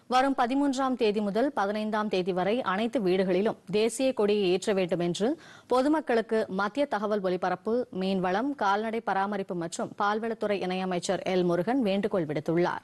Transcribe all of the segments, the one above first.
வரும் பதிமூன்றாம் தேதி முதல் பதினைந்தாம் தேதி வரை அனைத்து வீடுகளிலும் தேசிய கொடியை ஏற்ற வேண்டும் என்று பொதுமக்களுக்கு மத்திய தகவல் ஒலிபரப்பு மீன்வளம் கால்நடை பராமரிப்பு மற்றும் பால்வளத்துறை இணையமைச்சர் எல் முருகன் வேண்டுகோள் விடுத்துள்ளார்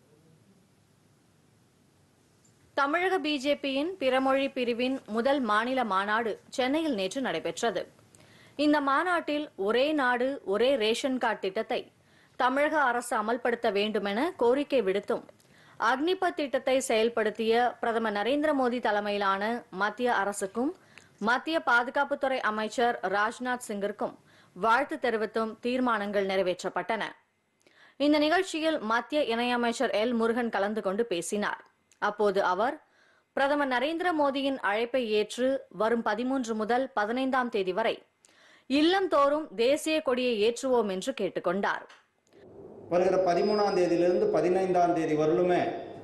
தமிழக பிஜேபியின் பிறமொழி பிரிவின் முதல் மாநில மாநாடு சென்னையில் நேற்று நடைபெற்றது இந்த மாநாட்டில் ஒரே நாடு ஒரே ரேஷன் கார்டு திட்டத்தை தமிழக அரசு அமல்படுத்த வேண்டுமென கோரிக்கை விடுத்தும் அக்னிபத் திட்டத்தை செயல்படுத்திய பிரதமர் நரேந்திர மோடி தலைமையிலான மத்திய அரசுக்கும் மத்திய பாதுகாப்புத்துறை அமைச்சர் ராஜ்நாத் சிங்கிற்கும் வாழ்த்து தெரிவித்தும் தீர்மானங்கள் நிறைவேற்றப்பட்டன இந்த நிகழ்ச்சியில் மத்திய இணையமைச்சர் எல் முருகன் கலந்து கொண்டு பேசினார் அப்போது அவர் பிரதமர் நரேந்திர மோடியின் அழைப்பை ஏற்று வரும் பதிமூன்று முதல் பதினைந்தாம் தேதி வரை இல்லம் தோறும் தேசிய கொடியை ஏற்றுவோம் என்று கேட்டுக்கொண்டார் வருகிற பதிமூணாம் தேதியிலிருந்து பதினைந்தாம் தேதி வரலுமே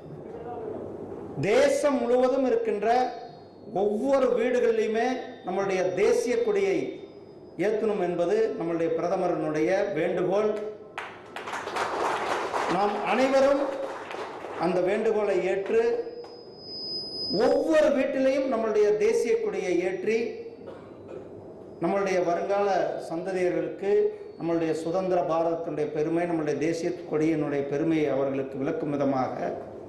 தேசம் முழுவதும் இருக்கின்ற ஒவ்வொரு வீடுகளிலுமே நம்மளுடைய தேசிய கொடியை ஏற்றணும் என்பது நம்மளுடைய பிரதமரனுடைய வேண்டுகோள் நாம் அனைவரும் அந்த வேண்டுகோளை ஏற்று ஒவ்வொரு வீட்டிலையும் நம்மளுடைய தேசிய கொடியை ஏற்றி நம்மளுடைய வருங்கால சந்ததியர்களுக்கு நம்மளுடைய சுதந்திர பாரதத்தினுடைய பெருமை நம்மளுடைய தேசிய கொடியினுடைய பெருமையை அவர்களுக்கு விளக்கும் விதமாக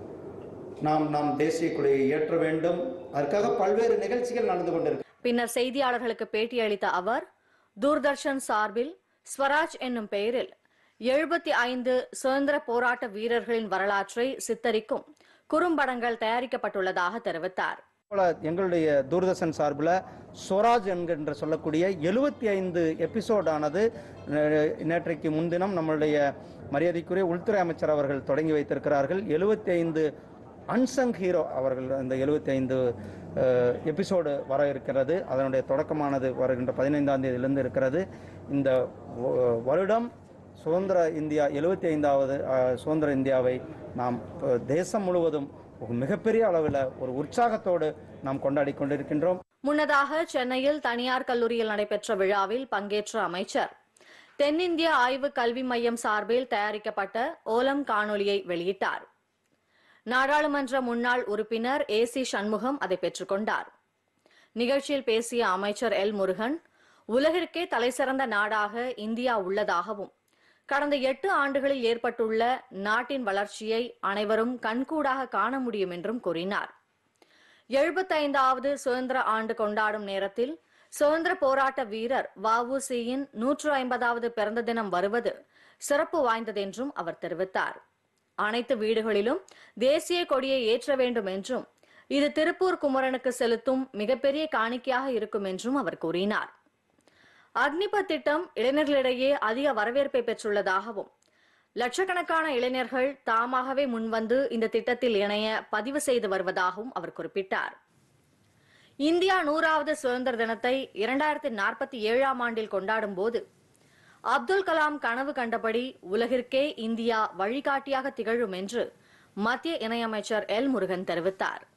நாம் நாம் தேசிய கொடியை ஏற்ற வேண்டும் அதற்காக பல்வேறு நிகழ்ச்சிகள் நடந்து கொண்டிருக்கு பின்னர் செய்தியாளர்களுக்கு பேட்டியளித்த அவர் தூர்தர்ஷன் சார்பில் ஸ்வராஜ் என்னும் பெயரில் எழுபத்தி ஐந்து சுதந்திர போராட்ட வீரர்களின் வரலாற்றை சித்தரிக்கும் குறும்படங்கள் தயாரிக்கப்பட்டுள்ளதாக தெரிவித்தார் போல எங்களுடைய தூர்தர்ஷன் சார்பில் ஸ்வராஜ் என்கின்ற சொல்லக்கூடிய எழுபத்தி ஐந்து எபிசோடானது அஹ், நேற்றைக்கு முன்தினம் நம்மளுடைய மரியாதைக்குரிய உள்துறை அமைச்சர் அவர்கள் தொடங்கி வைத்திருக்கிறார்கள் எழுபத்தி ஐந்து அன்சங் ஹீரோ அவர்கள் அந்த எழுபத்தி ஐந்து எபிசோடு வர இருக்கிறது அதனுடைய தொடக்கமானது வருகின்ற பதினைந்தாம் தேதியிலிருந்து இருக்கிறது இந்த வ- வருடம் சுதந்திர இந்தியா எழுபத்தி ஐந்தாவது சுதந்திர இந்தியாவை நாம் அஹ், தேசம் முழுவதும் ஒரு மிகப்பெரிய அளவில் ஒரு உற்சாகத்தோடு நாம் கொண்டாடி கொண்டிருக்கின்றோம் முன்னதாக சென்னையில் தனியார் கல்லூரியில் நடைபெற்ற விழாவில் பங்கேற்ற அமைச்சர் தென்னிந்திய ஆய்வு கல்வி மையம் சார்பில் தயாரிக்கப்பட்ட ஓலம் காணொலியை வெளியிட்டார் நாடாளுமன்ற முன்னாள் உறுப்பினர் ஏ சி சண்முகம் அதை பெற்றுக்கொண்டார் நிகழ்ச்சியில் பேசிய அமைச்சர் எல் முருகன் உலகிற்கே தலைசிறந்த நாடாக இந்தியா உள்ளதாகவும் கடந்த எட்டு ஆண்டுகளில் ஏற்பட்டுள்ள நாட்டின் வளர்ச்சியை அனைவரும் கண்கூடாக காண முடியும் என்றும் கூறினார் எழுபத்தைந்தாவது சுதந்திர ஆண்டு கொண்டாடும் நேரத்தில் சுதந்திர போராட்ட வீரர் வஉசியின் நூற்று ஐம்பதாவது பிறந்த தினம் வருவது சிறப்பு வாய்ந்ததென்றும் அவர் தெரிவித்தார் அனைத்து வீடுகளிலும் தேசிய கொடியை ஏற்ற வேண்டும் என்றும் இது திருப்பூர் குமரனுக்கு செலுத்தும் மிகப்பெரிய காணிக்கையாக இருக்கும் என்றும் அவர் கூறினார் அக்னிபத் திட்டம் இளைஞர்களிடையே அதிக வரவேற்பை பெற்றுள்ளதாகவும் லட்சக்கணக்கான இளைஞர்கள் தாமாகவே முன்வந்து இந்த திட்டத்தில் இணைய பதிவு செய்து வருவதாகவும் அவர் குறிப்பிட்டார் இந்தியா நூறாவது சுதந்திர தினத்தை இரண்டாயிரத்தி நாற்பத்தி ஏழாம் ஆண்டில் கொண்டாடும் போது அப்துல் கலாம் கனவு கண்டபடி உலகிற்கே இந்தியா வழிகாட்டியாக திகழும் என்று மத்திய இணையமைச்சர் எல் முருகன் தெரிவித்தார்